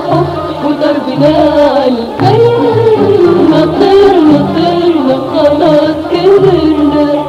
حب وضربنا الجنة طرنا طرنا خلاص كبرنا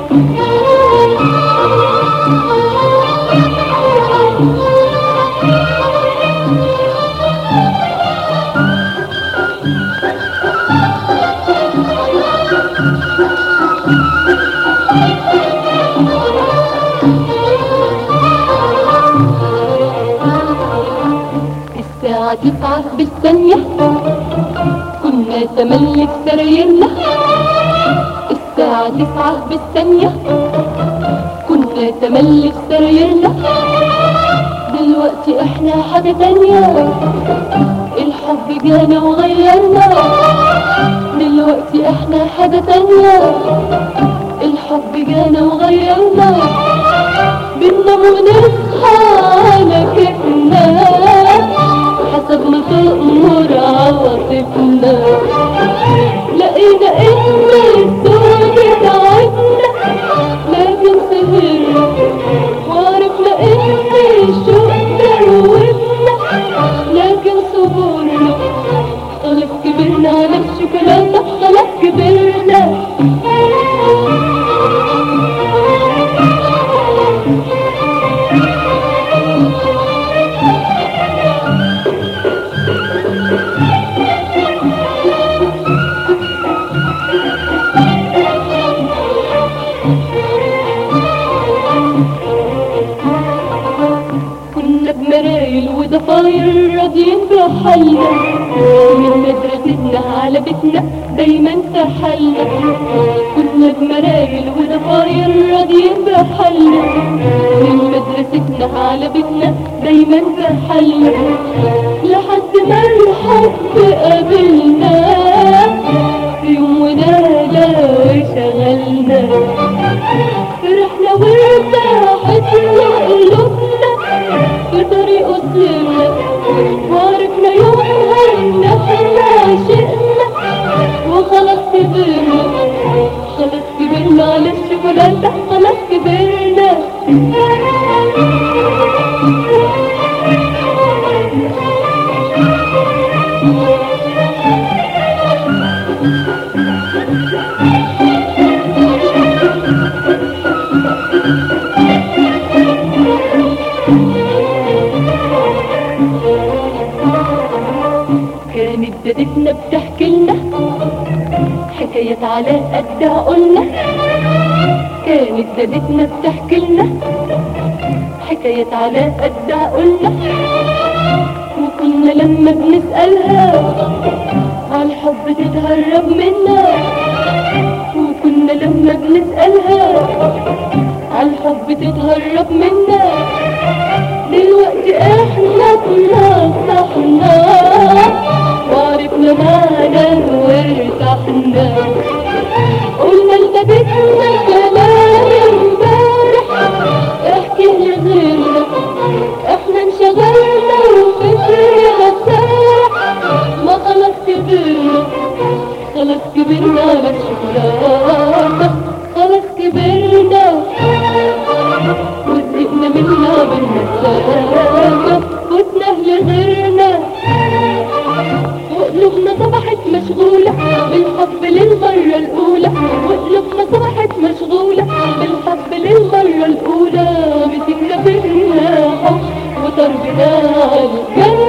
الساعة تسعة بالثانية كنا تملك سرايرنا الساعة تسعة بالثانية كنا تملك سرايرنا دلوقتي احنا حاجة تانية الحب جانا وغيرنا دلوقتي احنا حاجة تانية الحب جانا وغيرنا بننام ونصحى على كيفنا حسب ما تأمر عواطفنا لقينا ان الزوج تعبنا لكن سهرنا وعرفنا ان الشوق دوبنا لكن صبرنا خلاص كبرنا على الشوكولاتة خلاص كبرنا كنا بمرايل وضفاير راضيين بحالنا من مدرستنا على بيتنا دايما سحلنا كنا بمرايل وضفاير راضيين بحالنا من مدرستنا على بيتنا دايما سحلنا لحد ما الحب قابلنا في يوم ونادى شغلنا فرحنا وارتاحت قلوبنا في طريق وصلنا وعرفنا يومها ان احنا عشقنا وخلاص كبرنا خلاص كبرنا على الشوكولاتة خلاص كبرنا كانت دادتنا بتحكي لنا حكايات على قد عقولنا كانت دادتنا بتحكي لنا حكايات على قد عقولنا وكنا لما بنسألها عالحب تتهرب منا وكنا لما بنسألها عالحب تتهرب منا دلوقتي احنا كنا صحنا وعرفنا معنى وارتحنا قلنا لبيتنا كلام امبارح احكي لغيرنا احنا انشغلنا وفكرنا سارح ما خلاص كبرنا خلاص كبرنا على الشوكولاتة خلاص كبرنا وزهقنا منها بالمسافة فتنا لغيرنا وقلوبنا صبحت مشغولة بالحب للمرة الأولى وقلوبنا صبحت مشغولة بالحب للمرة الأولى مسكنا فينا حب وضربنا الجنة